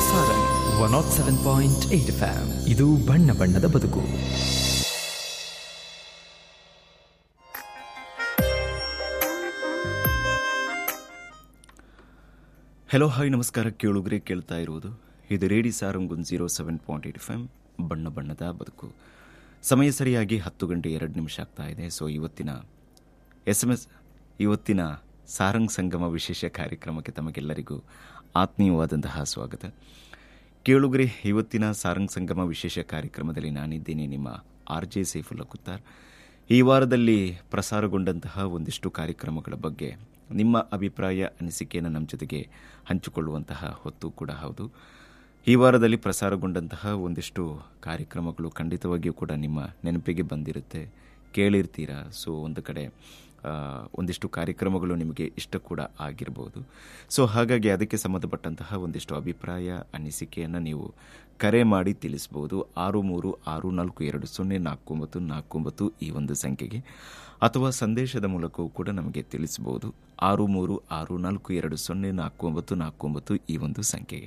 Sarang one nought seven point eight FM ಇದು ಬಣ್ಣ ಬಣ್ಣದ ಬದುಕು ಹೆಲೋ ಹಾಯ್ ನಮಸ್ಕಾರ ಕೇಳುಗ್ರೆ ಕೇಳ್ತಾ ಇರುವುದು ಇದು radio Sarang one zero seven point eight F M ಬಣ್ಣ ಬಣ್ಣದ ಬದುಕು ಸಮಯ ಸರಿಯಾಗಿ ಹತ್ತು ಗಂಟೆ ಎರಡು ನಿಮಿಷ ಆಗ್ತಾ ಇದೆ ಸೊ ಇವತ್ತಿನ ಎಸ್ ಎಮ್ ಎಸ್ ಇವತ್ತಿನ ಸಾರಂಗ್ ಸಂಗಮ ವಿಶೇಷ ಕಾರ್ಯಕ್ರಮಕ್ಕೆ ತಮಗೆಲ್ಲರಿಗೂ ಆತ್ಮೀಯವಾದಂತಹ ಸ್ವಾಗತ ಕೇಳುಗ್ರೆ ಇವತ್ತಿನ ಸಾರಂಗ್ ಸಂಗಮ ವಿಶೇಷ ಕಾರ್ಯಕ್ರಮದಲ್ಲಿ ನಾನಿದ್ದೇನೆ ನಿಮ್ಮ ಆರ್ ಜೆ ಸೈಫುಲ್ಲಾ ಕುತ್ತಾರ್ ಈ ವಾರದಲ್ಲಿ ಪ್ರಸಾರಗೊಂಡಂತಹ ಒಂದಿಷ್ಟು ಕಾರ್ಯಕ್ರಮಗಳ ಬಗ್ಗೆ ನಿಮ್ಮ ಅಭಿಪ್ರಾಯ ಅನಿಸಿಕೆಯನ್ನು ನಮ್ಮ ಜೊತೆಗೆ ಹಂಚಿಕೊಳ್ಳುವಂತಹ ಹೊತ್ತು ಕೂಡ ಹೌದು ಈ ವಾರದಲ್ಲಿ ಪ್ರಸಾರಗೊಂಡಂತಹ ಒಂದಿಷ್ಟು ಕಾರ್ಯಕ್ರಮಗಳು ಖಂಡಿತವಾಗಿಯೂ ಕೂಡ ನಿಮ್ಮ ನೆನಪಿಗೆ ಬಂದಿರುತ್ತೆ ಕೇಳಿರ್ತೀರಾ ಸೊ ಒಂದು ಕಡೆ ಆ, ಒಂದಿಷ್ಟು ಕಾರ್ಯಕ್ರಮಗಳು ನಿಮಗೆ ಇಷ್ಟ ಕೂಡ ಆಗಿರ್ಬೋದು ಸೊ ಹಾಗಾಗಿ ಅದಕ್ಕೆ ಸಂಬಂಧಪಟ್ಟಂತಹ ಒಂದಿಷ್ಟು ಅಭಿಪ್ರಾಯ ಅನಿಸಿಕೆಯನ್ನು ನೀವು ಕರೆ ಮಾಡಿ ತಿಳಿಸ್ಬೋದು ಆರು ಮೂರು ಆರು ನಾಲ್ಕು ಎರಡು ಸೊನ್ನೆ ನಾಲ್ಕು ಒಂಬತ್ತು ನಾಲ್ಕು ಒಂಬತ್ತು ಈ ಒಂದು ಸಂಖ್ಯೆಗೆ ಅಥವಾ ಸಂದೇಶದ ಮೂಲಕವೂ ಕೂಡ ನಮಗೆ ತಿಳಿಸಬಹುದು ಆರು ಮೂರು ಆರು ನಾಲ್ಕು ಎರಡು ಸೊನ್ನೆ ನಾಲ್ಕು ಒಂಬತ್ತು ನಾಲ್ಕು ಒಂಬತ್ತು ಈ ಒಂದು ಸಂಖ್ಯೆಗೆ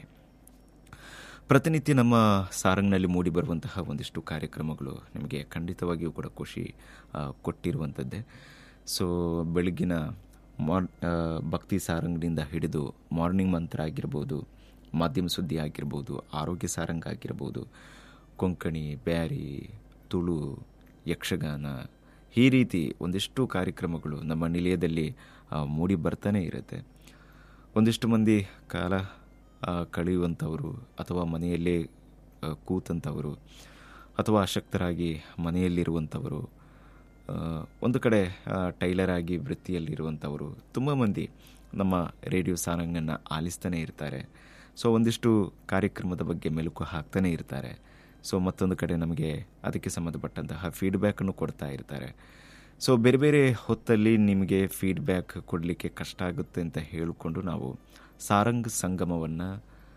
ಪ್ರತಿನಿತ್ಯ ನಮ್ಮ ಸಾರಂಗ್ನಲ್ಲಿ ಮೂಡಿ ಬರುವಂತಹ ಒಂದಿಷ್ಟು ಕಾರ್ಯಕ್ರಮಗಳು ನಿಮಗೆ ಖಂಡಿತವಾಗಿಯೂ ಕೂಡ ಖುಷಿ ಆ, ಕೊಟ್ಟಿರುವಂಥದ್ದೇ ಸೊ ಬೆಳಗಿನ ಮಾರ್ ಆ, ಭಕ್ತಿ ಸಾರಂಗ್ನಿಂದ ಹಿಡಿದು ಮಾರ್ನಿಂಗ್ ಮಂತ್ರ ಆಗಿರ್ಬೋದು ಮಾಧ್ಯಮ ಸುದ್ದಿ ಆಗಿರ್ಬೋದು ಆರೋಗ್ಯ ಸಾರಂಗ್ ಆಗಿರ್ಬೋದು ಕೊಂಕಣಿ ಬ್ಯಾರಿ ತುಳು ಯಕ್ಷಗಾನ ಈ ರೀತಿ ಒಂದಿಷ್ಟು ಕಾರ್ಯಕ್ರಮಗಳು ನಮ್ಮ ನಿಲಯದಲ್ಲಿ ಆ, ಮೂಡಿ ಬರ್ತಾನೆ ಇರುತ್ತೆ ಒಂದಿಷ್ಟು ಮಂದಿ ಕಾಲ ಆ, ಕಳೆಯುವಂಥವರು ಅಥವಾ ಮನೆಯಲ್ಲೇ ಆ, ಕೂತಂಥವರು ಅಥವಾ ಅಶಕ್ತರಾಗಿ ಮನೆಯಲ್ಲಿರುವಂಥವರು ಆ, ಒಂದು ಕಡೆ ಆ, ಟೈಲರ್ ಆಗಿ ವೃತ್ತಿಯಲ್ಲಿರುವಂಥವರು ತುಂಬ ಮಂದಿ ನಮ್ಮ ರೇಡಿಯೋ ಸಾರಂಗನ್ನು ಆಲಿಸ್ತಾನೆ ಇರ್ತಾರೆ ಸೊ ಒಂದಿಷ್ಟು ಕಾರ್ಯಕ್ರಮದ ಬಗ್ಗೆ ಮೆಲುಕು ಹಾಕ್ತಾನೆ ಇರ್ತಾರೆ ಸೊ ಮತ್ತೊಂದು ಕಡೆ ನಮಗೆ ಅದಕ್ಕೆ ಸಂಬಂಧಪಟ್ಟಂತಹ ಫೀಡ್ಬ್ಯಾಕನ್ನು ಕೊಡ್ತಾ ಇರ್ತಾರೆ ಸೊ ಬೇರೆ ಬೇರೆ ಹೊತ್ತಲ್ಲಿ ನಿಮಗೆ ಫೀಡ್ಬ್ಯಾಕ್ ಕೊಡಲಿಕ್ಕೆ ಕಷ್ಟ ಆಗುತ್ತೆ ಅಂತ ಹೇಳಿಕೊಂಡು ನಾವು ಸಾರಂಗ್ ಸಂಗಮವನ್ನು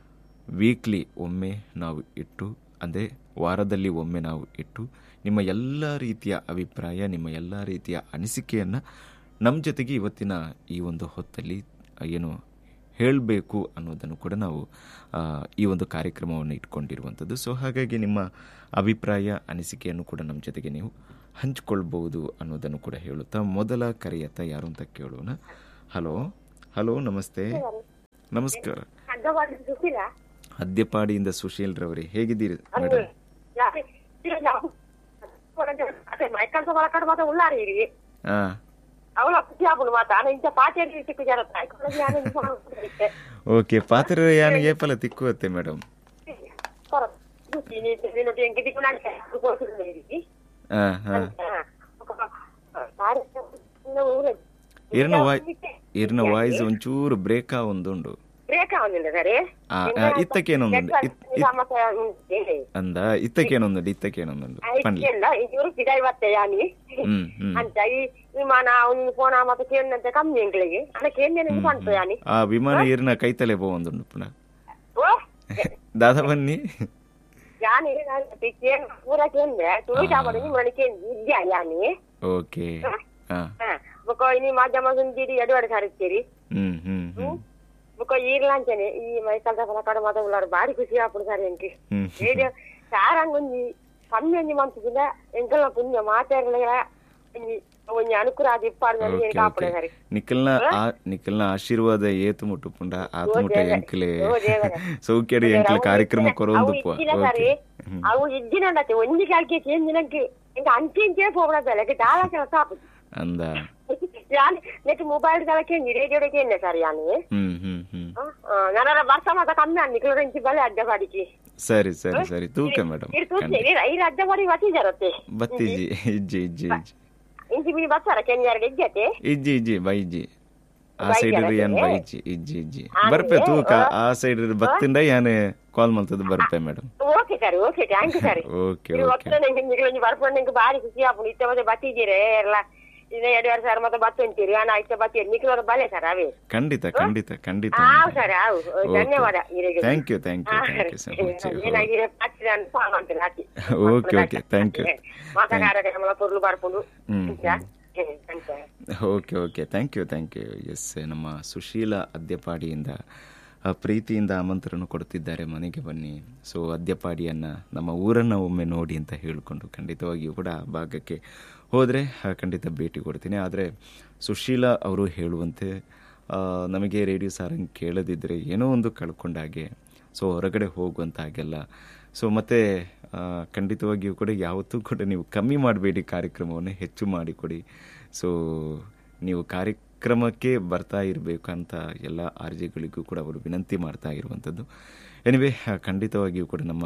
ವೀಕ್ಲಿ ಒಮ್ಮೆ ನಾವು ಇಟ್ಟು ಅಂದರೆ ವಾರದಲ್ಲಿ ಒಮ್ಮೆ ನಾವು ಇಟ್ಟು ನಿಮ್ಮ ಎಲ್ಲ ರೀತಿಯ ಅಭಿಪ್ರಾಯ ನಿಮ್ಮ ಎಲ್ಲ ರೀತಿಯ ಅನಿಸಿಕೆಯನ್ನು ನಮ್ಮ ಜೊತೆಗೆ ಇವತ್ತಿನ ಈ ಒಂದು ಹೊತ್ತಲ್ಲಿ ಏನು ಹೇಳಬೇಕು ಅನ್ನೋದನ್ನು ಕೂಡ ನಾವು ಆ, ಈ ಒಂದು ಕಾರ್ಯಕ್ರಮವನ್ನು ಇಟ್ಕೊಂಡಿರುವಂಥದ್ದು ಸೊ ಹಾಗಾಗಿ ನಿಮ್ಮ ಅಭಿಪ್ರಾಯ ಅನಿಸಿಕೆಯನ್ನು ಕೂಡ ನಮ್ಮ ಜೊತೆಗೆ ನೀವು ಹಂಚಿಕೊಳ್ಬಹುದು ಅನ್ನೋದನ್ನು ಕೂಡ ಹೇಳುತ್ತಾ ಮೊದಲ ಕರೆಯತ್ತ ಯಾರು ಅಂತ ಕೇಳೋಣ ಹಲೋ ಹಲೋ ನಮಸ್ತೆ ನಮಸ್ಕಾರ ಅಡ್ಡವಾದ ಸುಶೀಲ ಹದ್ಯಪಾಡಿಯಿಂದ ಸುಶೀಲ್ ರವರೇ ಹೇಗಿದ್ದೀರಿ ಮೇಡಮ್ మైకల్ వరకడ మాత్రం ఉన్నారు ఇది ಹಾ ಅವಳ ಜಾಬುలు ಮಾತ ಆನ ಇಂತ ಪಾಚೇರಿ ಸಿಕ್ಕು ಜರತ್ತ ಐಕೊಳ್ಳಿ ಆನ ಇಂತ ಓಕೆ ಪಾತ್ರ ಯಾನಿಗೆ ಏಪಲ ತಿಕ್ಕುವತ್ತೆ ಮೇಡಮ್ ಕೊರ ನೀನು ನೀನು ಎಂಕಿದಿ ಕುನಾಂಕೆ ಕೊಡ್ತೀನಿ ಇದು ಹಾ ಹಾ ಇರ್ನ ವಾಯ್ ಇರ್ನ ವಾಯ್ಸ್ ಒಂಚೂರು ಬ್ರೇಕ್ ಒಂದುಂಡು ಬ್ರೇಕ್ ಅವನಿಲ್ಲ ಸರಿ ಆ, ಆ, ಇತ್ತಕ್ಕೇನೊಂದುಂಡು ಇತ್- ಇತ್- ಅಂದ ಇತ್ತಕ್ಕೇನೊಂದುಂಡು ಇತ್ತಕ್ಕೇನೊಂದುಂಡು ಪನ್ಲಿ ಇವರು ಸಿಗೈವತ್ತೆ ಯಾನಿ ಹ್ಮ್ ಹ್ಮ್ ಅಂತ ಈ ವಿಮಾನ ಅವ್ನು ಫೋನ ಮತ್ತೆ ಕೇಳಿನಂತೆ ಕಮ್ಮಿ ಎಂಗ್ಳಿಗೆ ಅನ್ನ ಕೇಂದ್ರ ಪಂಟು ಯಾನಿ ಆ ವಿಮಾನ ಇರ್ನ ಕೈತಲೆ ಒಂದುಂಡು ಪುನಃ ಓ ದಾದ ಬನ್ನಿ ಯಾನಿ ಕೇಂದ್ರ ಪೂರ ಕೇಂದ್ರ ತುಳು ಚಾಪಡು ನಿಮ್ಮ ಮನೆ ಕೇಂದ್ರ ಇದ್ಯಾ ಯಾನಿ ಓಕೆ ಹಾ ಬೊಕ ಇನಿ ಮಾಧ್ಯಮ ಸುಂದಿರಿ ಎಡವಡೆ ಸಾರಿಸ್ತೀರಿ ಹ್ಮ್ ಹ್ಮ್ ಹ್ಮ್ ಬೊಕ ಈರ್ಲಾಂಚನೆ ಈ ಮೈಕಲ್ದ ಫಲಕಾಡ ಮಾತ ಉಳ್ಳಾರು ಬಾರಿ ಖುಷಿ ಆಪುಡು ಸರಿ ಎಂಕಿ ಹ್ಮ್ ರೇಡಿಯೋ ಸಾರಂಗೊಂಜಿ ಕಮ್ಮಿ ಒಂಜಿ ಮಂತದಿಂದ ಎಂಕಲ್ನ ಪುಣ್ಯ ಮಾತಾಡಲ ಒಂಜಿ ಒಂಜಿ ಅನುಕೂಲ ಅದು ಇಪ್ಪಾಡು ಓಕೆ ನನಗೆ ಕಾಪುಡ ಓಕೆ ಸರಿ ನಿಖಲ್ನ ಆ- ನಿಖಲ್ನ ಆಶೀರ್ವಾದ ಏತು ಮುಟ್ಟು ಪುಂಡ ಆತು ಮುಟ್ಟ ದೇವರೇ. ಎಂಕ್ಲೆ ಓ ದೇವರೇ. ಸೌಖ್ಯಡಿ ಎಂಕ್ಲೆ ಕಾರ್ಯಕ್ರಮ ಕೊರೊಂದು ಅವು ಪೋ ಇದ್ದಿನ ಓಕೆ ಸರಿ ಅವು ಇದ್ದಿನಂಡತ್ತೆ ಒಂಜಿ ಕಾಲ್ಕೆ ಕೇಂದಿನಕ್ಕೆ ಎಂಕ ಅಂಚೆ ಇಂಚೆ ಪೋಬಡದಲ್ಲ ದಾಳ ಕೆಲಸ ಆಪುದು ಅಂದ ಯಾನಿ ನೆಟ್ ಮೊಬೈಲ್ ಗಳಕ್ಕೆ ರೇಡಿಯೋಡಕ್ಕೆ ಎನ್ನೆ ಸರ್ ಯಾನಿ ಹ್ಮ್ ಹ್ಮ್ ಹ್ಮ್ ನಾನಾರ ವರ್ಷ ಮಾತ ಕಮ್ಮಿ ಅನ್ನಿ ಕಿಲೋರೆಂಚಿ ಬಲೆ ಅಡ್ಡ ಬಾಡಿಗೆ ಸರಿ ಸರಿ ಸರಿ ತೂಕ ಮೇಡಮ್ ಇರ್ ತೂಚೆ ಐದು ಅಡ್ಡ ಬಾಡಿ ವತಿ ಜರತ್ತೆ ಬತ್ತಿಜಿ ಇಜ್ಜಿ ಇಜ್ಜಿ ಇಜ್ಜಿ ಇಂಚಿ ಮಿನಿ ಬತ್ತಾರ ಕೆಂಜಾರ್ಗೆ ಇಜ್ಜತೆ ಇಜ್ಜಿ ಇಜ್ಜಿ ಬೈಜಿ ಆ ಬೈಜಿ ಸೈಡ್ ಅಲ್ಲ ಏನ್ ಸರಿ? ಬೈಜಿ ಇಜ್ಜಿ ಇಜ್ಜಿ ಆಮೇಲೆ, ಬರ್ಪೆ ತೂಕ ಆ? ಆ ಸೈಡ್ ಬತ್ತಿಂದ ಯಾನೆ ಕಾಲ್ ಮಲ್ತದ ಬರ್ಪೆ madam okay sir okay thank you sir okay ಇದು ಓಕೆ ಒತ್ತ ನಂಗೆ ನಿಗಳು ಬರ್ಕೊಂಡು ನಂಗೆ ಬಾರಿ ಖುಷಿ ಆಪುಂಡು ಇತ್ತ ಮತ್ತೆ ಬತ್ತಿದ್ದೀರಿ ಎಲ್ಲ ಇನ್ನ ಎರಡು ವರ್ಷ ಸರ್ ಮತ್ತೆ ಬತ್ತು ಅಂತೀರಿ ಅಣ್ಣ ಇತ್ತ ಬತ್ತಿ ನಿಖಿಲವ್ರ ಬಲೆ ಸರ್ ಅವೇ ಖಂಡಿತ ಖಂಡಿತ ಖಂಡಿತ ಹಾವು ಸರ್ ಹಾವು ಧನ್ಯವಾದ ಇರಿಗೆ thank you thank you thank you so much ಏನಾಗಿದೆ ಪಾತ್ರೆ ಅಂತ ಫಾರ್ಮ್ ಅಂತಾರೆ ಹಾಕಿ ಓಕೆ ಓಕೆ ಥ್ಯಾಂಕ್ ಯು ಮಾತನಾಡಕ ನಮ್ಮಳ ಪೊರ್ಲು ಬರ್ಕೊಂಡು ಹ್ಮ್, ಅಂತ okay okay thank you thank you yes ನಮ್ಮ ಸುಶೀಲ ಅದ್ಯಪಾಡಿಯಿಂದ ಆ, ಪ್ರೀತಿಯಿಂದ ಆಮಂತ್ರಣ ಕೊಡುತ್ತಿದ್ದಾರೆ ಮನೆಗೆ ಬನ್ನಿ ಸೊ ಅದ್ಯಪಾಡಿಯನ್ನು ನಮ್ಮ ಊರನ್ನು ಒಮ್ಮೆ ನೋಡಿ ಅಂತ ಹೇಳಿಕೊಂಡು ಖಂಡಿತವಾಗಿಯೂ ಕೂಡ ಆ ಭಾಗಕ್ಕೆ ಹೋದರೆ ಖಂಡಿತ ಭೇಟಿ ಕೊಡ್ತೀನಿ ಆದರೆ ಸುಶೀಲಾ ಅವರು ಹೇಳುವಂತೆ ಆ, ನಮಗೆ ರೇಡಿಯೋ ಸಾರಂಗ್ ಕೇಳದಿದ್ದರೆ ಏನೋ ಒಂದು ಕಳ್ಕೊಂಡ ಹಾಗೆ ಸೊ ಹೊರಗಡೆ ಹೋಗುವಂತ ಹಾಗೆಲ್ಲ ಸೊ ಮತ್ತೆ ಆ, ಖಂಡಿತವಾಗಿಯೂ ಕೂಡ ಯಾವತ್ತೂ ಕೂಡ ನೀವು ಕಮ್ಮಿ ಮಾಡಬೇಡಿ ಕಾರ್ಯಕ್ರಮವನ್ನು ಹೆಚ್ಚು ಮಾಡಿಕೊಡಿ ಸೊ ನೀವು ಕಾರ್ಯಕ್ರಮಕ್ಕೆ ಬರ್ತಾ ಇರಬೇಕು ಅಂತ ಎಲ್ಲ ಆರ್ಜಿಗಳಿಗೂ ಕೂಡ ಅವರು ವಿನಂತಿ ಮಾಡ್ತಾ ಇರುವಂಥದ್ದು ಎನಿವೆ ಖಂಡಿತವಾಗಿಯೂ ಕೂಡ ನಮ್ಮ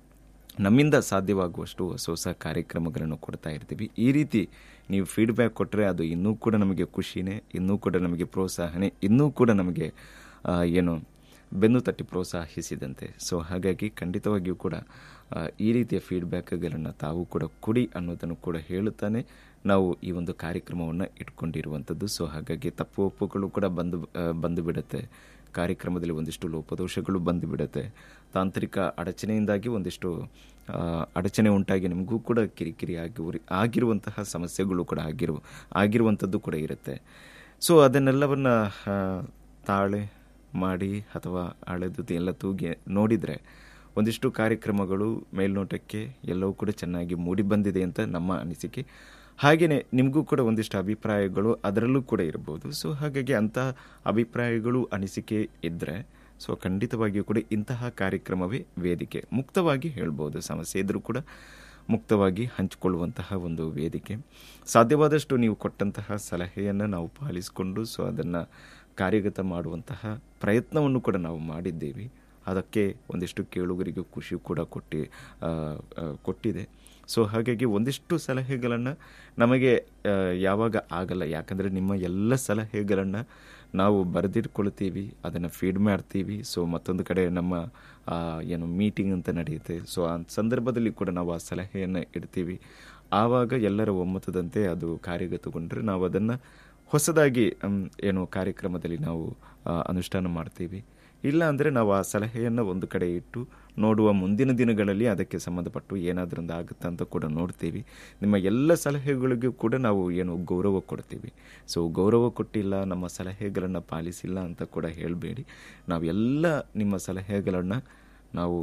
ನಮ್ಮಿಂದ ಸಾಧ್ಯವಾಗುವಷ್ಟು ಹೊಸ ಹೊಸ ಕಾರ್ಯಕ್ರಮಗಳನ್ನು ಕೊಡ್ತಾ ಇರ್ತೀವಿ ಈ ರೀತಿ ನೀವು ಫೀಡ್ಬ್ಯಾಕ್ ಕೊಟ್ಟರೆ ಅದು ಇನ್ನೂ ಕೂಡ ನಮಗೆ ಖುಷಿನೇ ಇನ್ನೂ ಕೂಡ ನಮಗೆ ಪ್ರೋತ್ಸಾಹನೆ ಇನ್ನೂ ಕೂಡ ನಮಗೆ ಆ, ಏನು ಬೆನ್ನು ತಟ್ಟಿ ಪ್ರೋತ್ಸಾಹಿಸಿದಂತೆ ಸೊ ಹಾಗಾಗಿ ಖಂಡಿತವಾಗಿಯೂ ಕೂಡ ಆ, ಈ ರೀತಿಯ ಫೀಡ್ಬ್ಯಾಕ್ಗಳನ್ನು ತಾವು ಕೂಡ ಕೊಡಿ ಅನ್ನೋದನ್ನು ಕೂಡ ಹೇಳುತ್ತಾನೆ ನಾವು ಈ ಒಂದು ಕಾರ್ಯಕ್ರಮವನ್ನು ಇಟ್ಕೊಂಡಿರುವಂಥದ್ದು ಸೊ ಹಾಗಾಗಿ ತಪ್ಪು ಒಪ್ಪುಗಳು ಕೂಡ ಬಂದು ಆ, ಬಂದು ಬಿಡುತ್ತೆ ಕಾರ್ಯಕ್ರಮದಲ್ಲಿ ಒಂದಿಷ್ಟು ಲೋಪದೋಷಗಳು ಬಂದು ಬಿಡುತ್ತೆ ತಾಂತ್ರಿಕ ಅಡಚಣೆಯಿಂದಾಗಿ ಒಂದಿಷ್ಟು ಆ, ಅಡಚಣೆ ಉಂಟಾಗಿ ನಿಮಗೂ ಕೂಡ ಕಿರಿಕಿರಿ ಆಗಿ ಆಗಿರುವಂತಹ ಸಮಸ್ಯೆಗಳು ಕೂಡ ಆಗಿರು ಆಗಿರುವಂಥದ್ದು ಕೂಡ ಇರುತ್ತೆ ಸೊ ಅದನ್ನೆಲ್ಲವನ್ನ ಆ, ತಾಳೆ ಮಾಡಿ ಅಥವಾ ಅಳೆದು ಎಲ್ಲ ತೂಗಿ ನೋಡಿದರೆ ಒಂದಿಷ್ಟು ಕಾರ್ಯಕ್ರಮಗಳು ಮೇಲ್ನೋಟಕ್ಕೆ ಎಲ್ಲವೂ ಕೂಡ ಚೆನ್ನಾಗಿ ಮೂಡಿ ಬಂದಿದೆ ಅಂತ ನಮ್ಮ ಅನಿಸಿಕೆ ಹಾಗೆಯೇ ನಿಮಗೂ ಕೂಡ ಒಂದಿಷ್ಟು ಅಭಿಪ್ರಾಯಗಳು ಅದರಲ್ಲೂ ಕೂಡ ಇರಬಹುದು ಸೊ ಹಾಗಾಗಿ ಅಂತಹ ಅಭಿಪ್ರಾಯಗಳು ಅನಿಸಿಕೆ ಇದ್ದರೆ ಸೊ ಖಂಡಿತವಾಗಿಯೂ ಕೂಡ ಇಂತಹ ಕಾರ್ಯಕ್ರಮವೇ ವೇದಿಕೆ ಮುಕ್ತವಾಗಿ ಹೇಳ್ಬೋದು ಸಮಸ್ಯೆ ಇದ್ದರೂ ಕೂಡ ಮುಕ್ತವಾಗಿ ಹಂಚಿಕೊಳ್ಳುವಂತಹ ಒಂದು ವೇದಿಕೆ ಸಾಧ್ಯವಾದಷ್ಟು ನೀವು ಕೊಟ್ಟಂತಹ ಸಲಹೆಯನ್ನು ನಾವು ಪಾಲಿಸಿಕೊಂಡು ಸೊ ಅದನ್ನು ಕಾರ್ಯಗತ ಮಾಡುವಂತಹ ಪ್ರಯತ್ನವನ್ನು ಕೂಡ ನಾವು ಮಾಡಿದ್ದೇವೆ ಅದಕ್ಕೆ ಒಂದಿಷ್ಟು ಕೇಳುಗರಿಗೆ ಖುಷಿ ಕೂಡ ಕೊಟ್ಟು ಆ, ಆ, ಕೊಟ್ಟಿದೆ ಸೊ ಹಾಗಾಗಿ ಒಂದಿಷ್ಟು ಸಲಹೆಗಳನ್ನು ನಮಗೆ ಆ, ಯಾವಾಗ ಆಗಲ್ಲ ಯಾಕಂದರೆ ನಿಮ್ಮ ಎಲ್ಲ ಸಲಹೆಗಳನ್ನು ನಾವು ಬರೆದಿಟ್ಕೊಳ್ತೀವಿ ಅದನ್ನು ಫೀಡ್ ಮಾಡ್ತೀವಿ ಸೊ ಮತ್ತೊಂದು ಕಡೆ ನಮ್ಮ ಆ, ಏನು ಮೀಟಿಂಗ್ ಅಂತ ನಡೆಯುತ್ತೆ ಸೊ ಆ ಸಂದರ್ಭದಲ್ಲಿ ಕೂಡ ನಾವು ಆ ಸಲಹೆಯನ್ನು ಇಡ್ತೀವಿ ಆವಾಗ ಎಲ್ಲರ ಒಮ್ಮತದಂತೆ ಅದು ಕಾರ್ಯಗತಗೊಂಡ್ರೆ ನಾವು ಅದನ್ನು ಹೊಸದಾಗಿ ಮ್, ಏನು ಕಾರ್ಯಕ್ರಮದಲ್ಲಿ ನಾವು ಆ, ಅನುಷ್ಠಾನ ಮಾಡ್ತೀವಿ ಇಲ್ಲ ಅಂದರೆ ನಾವು ಆ ಸಲಹೆಯನ್ನು ಒಂದು ಕಡೆ ಇಟ್ಟು ನೋಡುವ ಮುಂದಿನ ದಿನಗಳಲ್ಲಿ ಅದಕ್ಕೆ ಸಂಬಂಧಪಟ್ಟು ಏನಾದ್ರಿಂದ ಆಗುತ್ತಾ ಅಂತ ಕೂಡ ನೋಡ್ತೀವಿ ನಿಮ್ಮ ಎಲ್ಲ ಸಲಹೆಗಳಿಗೂ ಕೂಡ ನಾವು ಏನು ಗೌರವ ಕೊಡ್ತೀವಿ ಸೊ ಗೌರವ ಕೊಟ್ಟಿಲ್ಲ ನಮ್ಮ ಸಲಹೆಗಳನ್ನು ಪಾಲಿಸಿಲ್ಲ ಅಂತ ಕೂಡ ಹೇಳಬೇಡಿ ನಾವೆಲ್ಲ ನಿಮ್ಮ ಸಲಹೆಗಳನ್ನು ನಾವು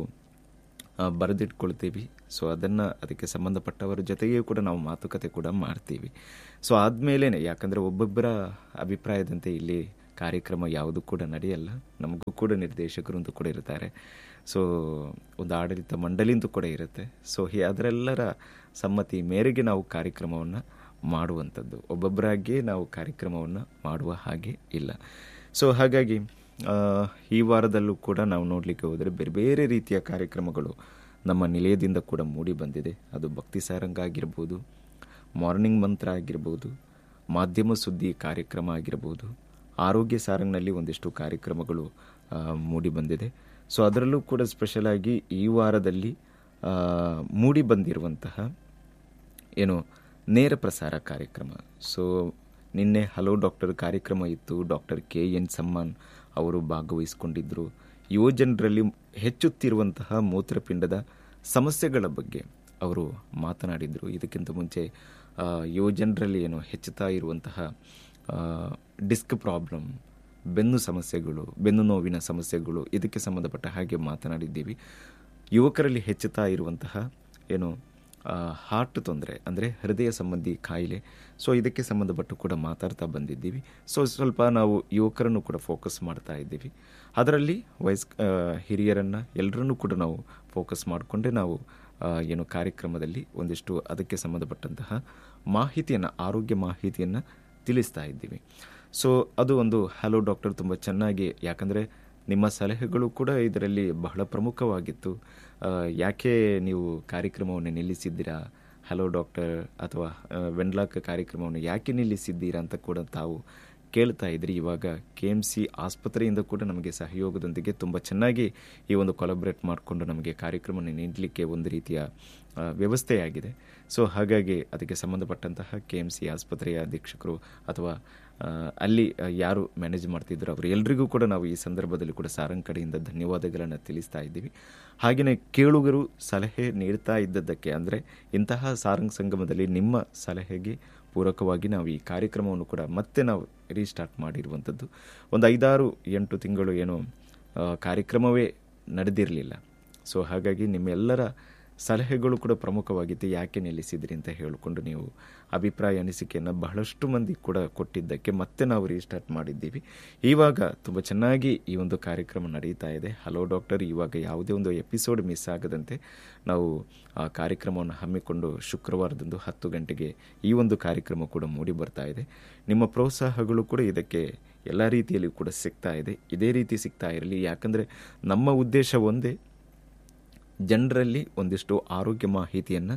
ಆ, ಬರೆದಿಟ್ಕೊಳ್ತೀವಿ ಸೊ ಅದನ್ನು ಅದಕ್ಕೆ ಸಂಬಂಧಪಟ್ಟವರ ಜೊತೆಗೆ ಕೂಡ ನಾವು ಮಾತುಕತೆ ಕೂಡ ಮಾಡ್ತೀವಿ ಸೊ ಆದಮೇಲೆ ಯಾಕಂದರೆ ಒಬ್ಬೊಬ್ಬರ ಅಭಿಪ್ರಾಯದಂತೆ ಇಲ್ಲಿ ಕಾರ್ಯಕ್ರಮ ಯಾವುದು ಕೂಡ ನಡೆಯಲ್ಲ ನಮಗೂ ಕೂಡ ನಿರ್ದೇಶಕರು ಅಂತ ಕೂಡ ಇರ್ತಾರೆ ಸೊ ಒಂದು ಆಡಳಿತ ಮಂಡಳಿ ಅಂತೂ ಕೂಡ ಇರುತ್ತೆ ಸೊ ಹೀ- ಅದರೆಲ್ಲರ ಸಮ್ಮತಿ ಮೇರೆಗೆ ನಾವು ಕಾರ್ಯಕ್ರಮವನ್ನು ಮಾಡುವಂಥದ್ದು ಒಬ್ಬೊಬ್ಬರಾಗಿಯೇ ನಾವು ಕಾರ್ಯಕ್ರಮವನ್ನು ಮಾಡುವ ಹಾಗೆ ಇಲ್ಲ ಸೊ ಹಾಗಾಗಿ ಆ, ಈ ವಾರದಲ್ಲೂ ಕೂಡ ನಾವು ನೋಡಲಿಕ್ಕೆ ಹೋದರೆ ಬೇರೆ ಬೇರೆ ರೀತಿಯ ಕಾರ್ಯಕ್ರಮಗಳು ನಮ್ಮ ನಿಲಯದಿಂದ ಕೂಡ ಮೂಡಿ ಬಂದಿದೆ ಅದು ಭಕ್ತಿ ಸಾರಂಗ ಆಗಿರ್ಬೋದು ಮಾರ್ನಿಂಗ್ ಮಂತ್ರ ಆಗಿರ್ಬೋದು ಮಾಧ್ಯಮ ಸುದ್ದಿ ಕಾರ್ಯಕ್ರಮ ಆಗಿರ್ಬೋದು ಆರೋಗ್ಯ ಸಾರಂಗ್ನಲ್ಲಿ ಒಂದಿಷ್ಟು ಕಾರ್ಯಕ್ರಮಗಳು ಆ, ಮೂಡಿ ಬಂದಿದೆ ಸೊ ಅದರಲ್ಲೂ ಕೂಡ ಸ್ಪೆಷಲ್ ಆಗಿ ಈ ವಾರದಲ್ಲಿ ಆ, ಮೂಡಿ ಬಂದಿರುವಂತಹ ಏನು ನೇರ ಪ್ರಸಾರ ಕಾರ್ಯಕ್ರಮ ಸೊ ನಿನ್ನೆ ಹಲೋ ಡಾಕ್ಟರ್ ಕಾರ್ಯಕ್ರಮ ಇತ್ತು ಡಾಕ್ಟರ್ ಕೆ ಎನ್ ಸಮ್ಮಾನ್ ಅವರು ಭಾಗವಹಿಸಿಕೊಂಡಿದ್ದರು ಯುವಜನರಲ್ಲಿ ಹೆಚ್ಚುತ್ತಿರುವಂತಹ ಮೂತ್ರಪಿಂಡದ ಸಮಸ್ಯೆಗಳ ಬಗ್ಗೆ ಅವರು ಮಾತನಾಡಿದರು ಇದಕ್ಕಿಂತ ಮುಂಚೆ ಆ, ಯುವಜನರಲ್ಲಿ ಏನು ಹೆಚ್ಚುತ್ತಾ ಇರುವಂತಹ ಡಿಸ್ಕ್ ಪ್ರಾಬ್ಲಮ್ ಬೆನ್ನು ಸಮಸ್ಯೆಗಳು ಬೆನ್ನು ನೋವಿನ ಸಮಸ್ಯೆಗಳು ಇದಕ್ಕೆ ಸಂಬಂಧಪಟ್ಟ ಹಾಗೆ ಮಾತನಾಡಿದ್ದೀವಿ ಯುವಕರಲ್ಲಿ ಹೆಚ್ಚುತ್ತಾ ಇರುವಂತಹ ಏನು ಹಾರ್ಟ್ ತೊಂದರೆ ಅಂದರೆ ಹೃದಯ ಸಂಬಂಧಿ ಕಾಯಿಲೆ ಸೊ ಇದಕ್ಕೆ ಸಂಬಂಧಪಟ್ಟು ಕೂಡ ಮಾತಾಡ್ತಾ ಬಂದಿದ್ದೀವಿ ಸೊ ಸ್ವಲ್ಪ ನಾವು ಯುವಕರನ್ನು ಕೂಡ ಫೋಕಸ್ ಮಾಡ್ತಾ ಇದ್ದೀವಿ ಅದರಲ್ಲಿ ವಯಸ್ ಆ, ಹಿರಿಯರನ್ನು ಎಲ್ಲರನ್ನೂ ಕೂಡ ನಾವು ಫೋಕಸ್ ಮಾಡಿಕೊಂಡೇ ನಾವು ಆ, ಏನು ಕಾರ್ಯಕ್ರಮದಲ್ಲಿ ಒಂದಿಷ್ಟು ಅದಕ್ಕೆ ಸಂಬಂಧಪಟ್ಟಂತಹ ಮಾಹಿತಿಯನ್ನು ಆರೋಗ್ಯ ಮಾಹಿತಿಯನ್ನು ತಿಳಿಸ್ತಾ ಇದ್ದೀವಿ ಸೊ ಅದು ಒಂದು ಹಲೋ ಡಾಕ್ಟರ್ ತುಂಬ ಚೆನ್ನಾಗಿ ಯಾಕಂದರೆ ನಿಮ್ಮ ಸಲಹೆಗಳು ಕೂಡ ಇದರಲ್ಲಿ ಬಹಳ ಪ್ರಮುಖವಾಗಿತ್ತು ಆ, ಯಾಕೆ ನೀವು ಕಾರ್ಯಕ್ರಮವನ್ನು ನಿಲ್ಲಿಸಿದ್ದೀರಾ ಹಲೋ ಡಾಕ್ಟರ್ ಅಥವಾ ಆ, ವೆನ್ಲಾಕ್ ಕಾರ್ಯಕ್ರಮವನ್ನು ಯಾಕೆ ನಿಲ್ಲಿಸಿದ್ದೀರಾ ಅಂತ ಕೂಡ ತಾವು ಕೇಳ್ತಾ ಇದ್ರಿ ಇವಾಗ ಕೆ ಎಮ್ ಸಿ ಆಸ್ಪತ್ರೆಯಿಂದ ಕೂಡ ನಮಗೆ ಸಹಯೋಗದೊಂದಿಗೆ ತುಂಬ ಚೆನ್ನಾಗಿ ಈ ಒಂದು ಕೊಲಬ್ರೇಟ್ ಮಾಡಿಕೊಂಡು ನಮಗೆ ಕಾರ್ಯಕ್ರಮ ನೀಡಲಿಕ್ಕೆ ಒಂದು ರೀತಿಯ ಆ, ವ್ಯವಸ್ಥೆಯಾಗಿದೆ ಸೊ ಹಾಗಾಗಿ ಅದಕ್ಕೆ ಸಂಬಂಧಪಟ್ಟಂತಹ ಕೆ ಎಮ್ ಸಿ ಆಸ್ಪತ್ರೆಯ ಅಧೀಕ್ಷಕರು ಅಥವಾ ಆ, ಅಲ್ಲಿ ಆ, ಯಾರು ಮ್ಯಾನೇಜ್ ಮಾಡ್ತಿದ್ರು ಅವರು ಎಲ್ರಿಗೂ ಕೂಡ ನಾವು ಈ ಸಂದರ್ಭದಲ್ಲಿ ಕೂಡ ಸಾರಂಗ್ ಕಡೆಯಿಂದ ಧನ್ಯವಾದಗಳನ್ನು ತಿಳಿಸ್ತಾ ಇದ್ದೀವಿ ಹಾಗೆಯೇ ಕೇಳುಗರು ಸಲಹೆ ನೀಡ್ತಾ ಇದ್ದದ್ದಕ್ಕೆ ಅಂದರೆ ಇಂತಹ ಸಾರಂಗ್ ಸಂಗಮದಲ್ಲಿ ನಿಮ್ಮ ಸಲಹೆಗೆ ಪೂರಕವಾಗಿ ನಾವು ಈ ಕಾರ್ಯಕ್ರಮವನ್ನು ಕೂಡ ಮತ್ತೆ ನಾವು ರೀಸ್ಟಾರ್ಟ್ ಮಾಡಿರುವಂಥದ್ದು ಒಂದು ಐದಾರು ಎಂಟು ತಿಂಗಳು ಏನು ಆ, ಕಾರ್ಯಕ್ರಮವೇ ನಡೆದಿರಲಿಲ್ಲ ಸೊ ಹಾಗಾಗಿ ನಿಮ್ಮೆಲ್ಲರ ಸಲಹೆಗಳು ಕೂಡ ಪ್ರಮುಖವಾಗಿತ್ತು ಯಾಕೆ ನಿಲ್ಲಿಸಿದ್ರಿ ಅಂತ ಹೇಳಿಕೊಂಡು ನೀವು ಅಭಿಪ್ರಾಯ ಅನಿಸಿಕೆಯನ್ನು ಬಹಳಷ್ಟು ಮಂದಿ ಕೂಡ ಕೊಟ್ಟಿದ್ದಕ್ಕೆ ಮತ್ತೆ ನಾವು ರೀಸ್ಟಾರ್ಟ್ ಮಾಡಿದ್ದೀವಿ ಇವಾಗ ತುಂಬ ಚೆನ್ನಾಗಿ ಈ ಒಂದು ಕಾರ್ಯಕ್ರಮ ನಡೀತಾ ಇದೆ ಹಲೋ ಡಾಕ್ಟರ್ ಇವಾಗ ಯಾವುದೇ ಒಂದು ಎಪಿಸೋಡ್ ಮಿಸ್ ಆಗದಂತೆ ನಾವು ಆ ಕಾರ್ಯಕ್ರಮವನ್ನು ಹಮ್ಮಿಕೊಂಡು ಶುಕ್ರವಾರದಂದು ಹತ್ತು ಗಂಟೆಗೆ ಈ ಒಂದು ಕಾರ್ಯಕ್ರಮ ಕೂಡ ಮೂಡಿ ಬರ್ತಾ ಇದೆ ನಿಮ್ಮ ಪ್ರೋತ್ಸಾಹಗಳು ಕೂಡ ಇದಕ್ಕೆ ಎಲ್ಲ ರೀತಿಯಲ್ಲಿ ಕೂಡ ಸಿಗ್ತಾ ಇದೆ ಇದೇ ರೀತಿ ಸಿಗ್ತಾ ಇರಲಿ ಯಾಕಂದರೆ ನಮ್ಮ ಉದ್ದೇಶ ಒಂದೇ ಜನರಲ್ಲಿ ಒಂದಿಷ್ಟು ಆರೋಗ್ಯ ಮಾಹಿತಿಯನ್ನು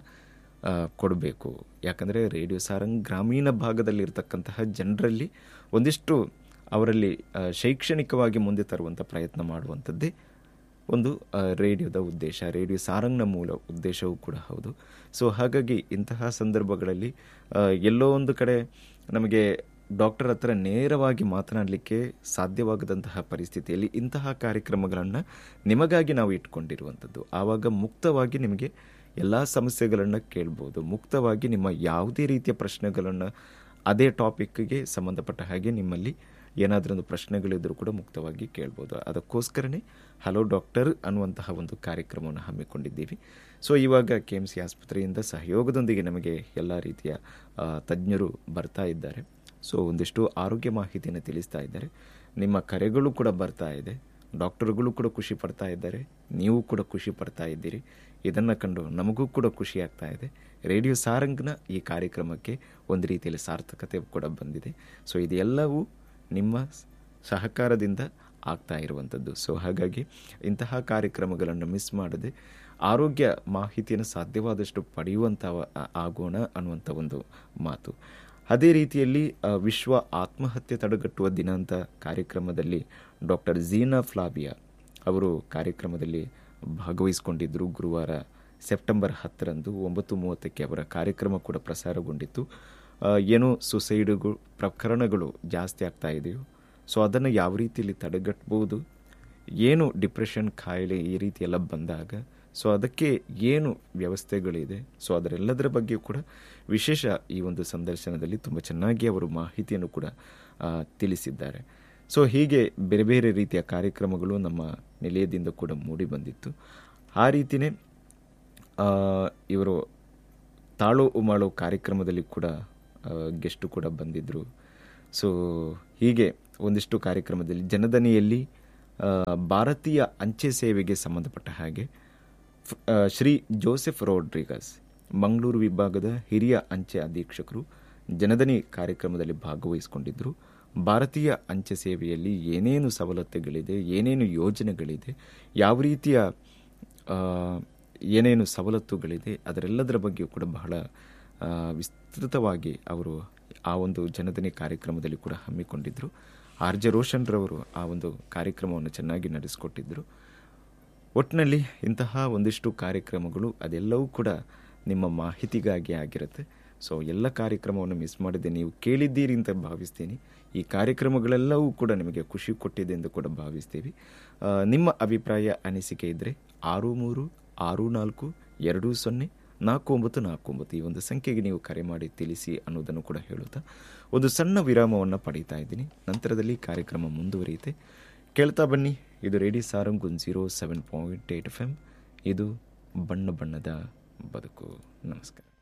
ಕೊಡಬೇಕು ಯಾಕಂದರೆ ರೇಡಿಯೋ ಸಾರಂಗ್ ಗ್ರಾಮೀಣ ಭಾಗದಲ್ಲಿರ್ತಕ್ಕಂತಹ ಜನರಲ್ಲಿ ಒಂದಿಷ್ಟು ಅವರಲ್ಲಿ ಆ, ಶೈಕ್ಷಣಿಕವಾಗಿ ಮುಂದೆ ತರುವಂಥ ಪ್ರಯತ್ನ ಮಾಡುವಂಥದ್ದೇ ಒಂದು ಆ, ರೇಡಿಯೋದ ಉದ್ದೇಶ ರೇಡಿಯೋ ಸಾರಂಗ್ನ ಮೂಲ ಉದ್ದೇಶವೂ ಕೂಡ ಹೌದು ಸೊ ಹಾಗಾಗಿ ಇಂತಹ ಸಂದರ್ಭಗಳಲ್ಲಿ ಆ, ಎಲ್ಲೋ ಒಂದು ಕಡೆ ನಮಗೆ ಡಾಕ್ಟರ್ ಹತ್ರ ನೇರವಾಗಿ ಮಾತನಾಡಲಿಕ್ಕೆ ಸಾಧ್ಯವಾಗದಂತಹ ಪರಿಸ್ಥಿತಿಯಲ್ಲಿ ಇಂತಹ ಕಾರ್ಯಕ್ರಮಗಳನ್ನು ನಿಮಗಾಗಿ ನಾವು ಇಟ್ಕೊಂಡಿರುವಂಥದ್ದು ಆವಾಗ ಮುಕ್ತವಾಗಿ ನಿಮಗೆ ಎಲ್ಲ ಸಮಸ್ಯೆಗಳನ್ನು ಕೇಳ್ಬೋದು ಮುಕ್ತವಾಗಿ ನಿಮ್ಮ ಯಾವುದೇ ರೀತಿಯ ಪ್ರಶ್ನೆಗಳನ್ನು ಅದೇ ಟಾಪಿಕ್ಗೆ ಸಂಬಂಧಪಟ್ಟ ಹಾಗೆ ನಿಮ್ಮಲ್ಲಿ ಏನಾದರೂ ಒಂದು ಪ್ರಶ್ನೆಗಳಿದ್ದರೂ ಕೂಡ ಮುಕ್ತವಾಗಿ ಕೇಳ್ಬೋದು ಅದಕ್ಕೋಸ್ಕರನೇ ಹಲೋ ಡಾಕ್ಟರ್ ಅನ್ನುವಂತಹ ಒಂದು ಕಾರ್ಯಕ್ರಮವನ್ನು ಹಮ್ಮಿಕೊಂಡಿದ್ದೀವಿ ಸೊ ಇವಾಗ ಕೆ ಎಮ್ ಸಿ ಆಸ್ಪತ್ರೆಯಿಂದ ಸಹಯೋಗದೊಂದಿಗೆ ನಮಗೆ ಎಲ್ಲ ರೀತಿಯ ಆ, ತಜ್ಞರು ಬರ್ತಾ ಇದ್ದಾರೆ ಸೊ ಒಂದಿಷ್ಟು ಆರೋಗ್ಯ ಮಾಹಿತಿಯನ್ನು ತಿಳಿಸ್ತಾ ಇದ್ದಾರೆ ನಿಮ್ಮ ಕರೆಗಳು ಕೂಡ ಬರ್ತಾ ಇದೆ ಡಾಕ್ಟರ್ಗಳು ಕೂಡ ಖುಷಿ ಪಡ್ತಾ ಇದ್ದಾರೆ ನೀವು ಕೂಡ ಖುಷಿ ಪಡ್ತಾ ಇದ್ದೀರಿ ಇದನ್ನು ಕಂಡು ನಮಗೂ ಕೂಡ ಖುಷಿ ಆಗ್ತಾ ಇದೆ ರೇಡಿಯೋ ಸಾರಂಗ್ನ ಈ ಕಾರ್ಯಕ್ರಮಕ್ಕೆ ಒಂದು ರೀತಿಯಲ್ಲಿ ಸಾರ್ಥಕತೆ ಕೂಡ ಬಂದಿದೆ ಸೊ ಇದೆಲ್ಲವೂ ನಿಮ್ಮ ಸಹಕಾರದಿಂದ ಆಗ್ತಾ ಇರುವಂಥದ್ದು ಸೊ ಹಾಗಾಗಿ ಇಂತಹ ಕಾರ್ಯಕ್ರಮಗಳನ್ನು ಮಿಸ್ ಮಾಡದೆ ಆರೋಗ್ಯ ಮಾಹಿತಿಯನ್ನು ಸಾಧ್ಯವಾದಷ್ಟು ಪಡೆಯುವಂಥ ಆಗೋಣ ಅನ್ನುವಂಥ ಒಂದು ಮಾತು ಅದೇ ರೀತಿಯಲ್ಲಿ ಆ, ವಿಶ್ವ ಆತ್ಮಹತ್ಯೆ ತಡೆಗಟ್ಟುವ ದಿನ ಅಂತ ಕಾರ್ಯಕ್ರಮದಲ್ಲಿ ಡಾಕ್ಟರ್ ಝೀನಾ ಫ್ಲಾಬಿಯಾ ಅವರು ಕಾರ್ಯಕ್ರಮದಲ್ಲಿ ಭಾಗವಹಿಸಿಕೊಂಡಿದ್ದರು ಗುರುವಾರ ಸೆಪ್ಟೆಂಬರ್ ಹತ್ತರಂದು ಒಂಬತ್ತು ಮೂವತ್ತಕ್ಕೆ ಅವರ ಕಾರ್ಯಕ್ರಮ ಕೂಡ ಪ್ರಸಾರಗೊಂಡಿತ್ತು ಆ, ಏನೋ ಸುಸೈಡ್ಗಳು ಪ್ರಕರಣಗಳು ಜಾಸ್ತಿ ಆಗ್ತಾ ಇದೆಯೋ ಸೊ ಅದನ್ನು ಯಾವ ರೀತಿಯಲ್ಲಿ ತಡೆಗಟ್ಟಬಹುದು ಏನು ಡಿಪ್ರೆಷನ್ ಕಾಯಿಲೆ ಈ ರೀತಿ ಎಲ್ಲ ಬಂದಾಗ ಸೊ ಅದಕ್ಕೆ ಏನು ವ್ಯವಸ್ಥೆಗಳಿದೆ ಸೊ ಅದರೆಲ್ಲದರ ಬಗ್ಗೆ ಕೂಡ ವಿಶೇಷ ಈ ಒಂದು ಸಂದರ್ಶನದಲ್ಲಿ ತುಂಬ ಚೆನ್ನಾಗಿ ಅವರು ಮಾಹಿತಿಯನ್ನು ಕೂಡ ಆ, ತಿಳಿಸಿದ್ದಾರೆ ಸೊ ಹೀಗೆ ಬೇರೆ ಬೇರೆ ರೀತಿಯ ಕಾರ್ಯಕ್ರಮಗಳು ನಮ್ಮ ನಿಲಯದಿಂದ ಕೂಡ ಮೂಡಿ ಬಂದಿತ್ತು ಆ ರೀತಿಯೇ ಆ, ಇವರು ತಾಳೋ ಉಮಾಳೋ ಕಾರ್ಯಕ್ರಮದಲ್ಲಿ ಕೂಡ ಗೆಸ್ಟು ಕೂಡ ಬಂದಿದ್ದರು ಸೊ ಹೀಗೆ ಒಂದಿಷ್ಟು ಕಾರ್ಯಕ್ರಮದಲ್ಲಿ ಜನದನಿಯಲ್ಲಿ ಆ, ಭಾರತೀಯ ಅಂಚೆ ಸೇವೆಗೆ ಸಂಬಂಧಪಟ್ಟ ಹಾಗೆ ಫ್- ಆ, ಶ್ರೀ ಜೋಸೆಫ್ ರೋಡ್ರಿಗಸ್ ಮಂಗಳೂರು ವಿಭಾಗದ ಹಿರಿಯ ಅಂಚೆ ಅಧೀಕ್ಷಕರು ಜನದನಿ ಕಾರ್ಯಕ್ರಮದಲ್ಲಿ ಭಾಗವಹಿಸಿಕೊಂಡಿದ್ದರು ಭಾರತೀಯ ಅಂಚೆ ಸೇವೆಯಲ್ಲಿ ಏನೇನು ಸವಲತ್ತುಗಳಿದೆ ಏನೇನು ಯೋಜನೆಗಳಿದೆ ಯಾವ ರೀತಿಯ ಆ, ಏನೇನು ಸವಲತ್ತುಗಳಿದೆ ಅದರೆಲ್ಲದರ ಬಗ್ಗೆಯೂ ಕೂಡ ಬಹಳ ಆ, ವಿಸ್ತೃತವಾಗಿ ಅವರು ಆ ಒಂದು ಜನದನಿ ಕಾರ್ಯಕ್ರಮದಲ್ಲಿ ಕೂಡ ಹಮ್ಮಿಕೊಂಡಿದ್ದರು ಆರ್ ಜೆ ರೋಷನ್ ರವರು ಆ ಒಂದು ಕಾರ್ಯಕ್ರಮವನ್ನು ಚೆನ್ನಾಗಿ ನಡೆಸಿಕೊಟ್ಟಿದ್ದರು ಒಟ್ಟಿನಲ್ಲಿ ಇಂತಹ ಒಂದಿಷ್ಟು ಕಾರ್ಯಕ್ರಮಗಳು ಅದೆಲ್ಲವೂ ಕೂಡ ನಿಮ್ಮ ಮಾಹಿತಿಗಾಗಿ ಆಗಿರುತ್ತೆ ಸೊ ಎಲ್ಲ ಕಾರ್ಯಕ್ರಮವನ್ನು ಮಿಸ್ ಮಾಡದೆ ನೀವು ಕೇಳಿದ್ದೀರಿ ಅಂತ ಭಾವಿಸ್ತೀನಿ ಈ ಕಾರ್ಯಕ್ರಮಗಳೆಲ್ಲವೂ ಕೂಡ ನಿಮಗೆ ಖುಷಿ ಕೊಟ್ಟಿದೆ ಎಂದು ಕೂಡ ಭಾವಿಸ್ತೀವಿ ಆ, ನಿಮ್ಮ ಅಭಿಪ್ರಾಯ ಅನಿಸಿಕೆ ಇದ್ದರೆ ಆರು ಮೂರು ಆರು ನಾಲ್ಕು ಎರಡು ಸೊನ್ನೆ ನಾಲ್ಕು ಒಂಬತ್ತು ನಾಲ್ಕು ಒಂಬತ್ತು ಈ ಒಂದು ಸಂಖ್ಯೆಗೆ ನೀವು ಕರೆ ಮಾಡಿ ತಿಳಿಸಿ ಅನ್ನೋದನ್ನು ಕೂಡ ಹೇಳುತ್ತಾ ಒಂದು ಸಣ್ಣ ವಿರಾಮವನ್ನು ಪಡೀತಾ ಇದ್ದೀನಿ ನಂತರದಲ್ಲಿ ಕಾರ್ಯಕ್ರಮ ಮುಂದುವರಿಯುತ್ತೆ ಕೇಳ್ತಾ ಬನ್ನಿ ಇದು radio Sarang one zero seven point eight F M ಇದು ಬಣ್ಣ ಬಣ್ಣದ ಬದುಕು ನಮಸ್ಕಾರ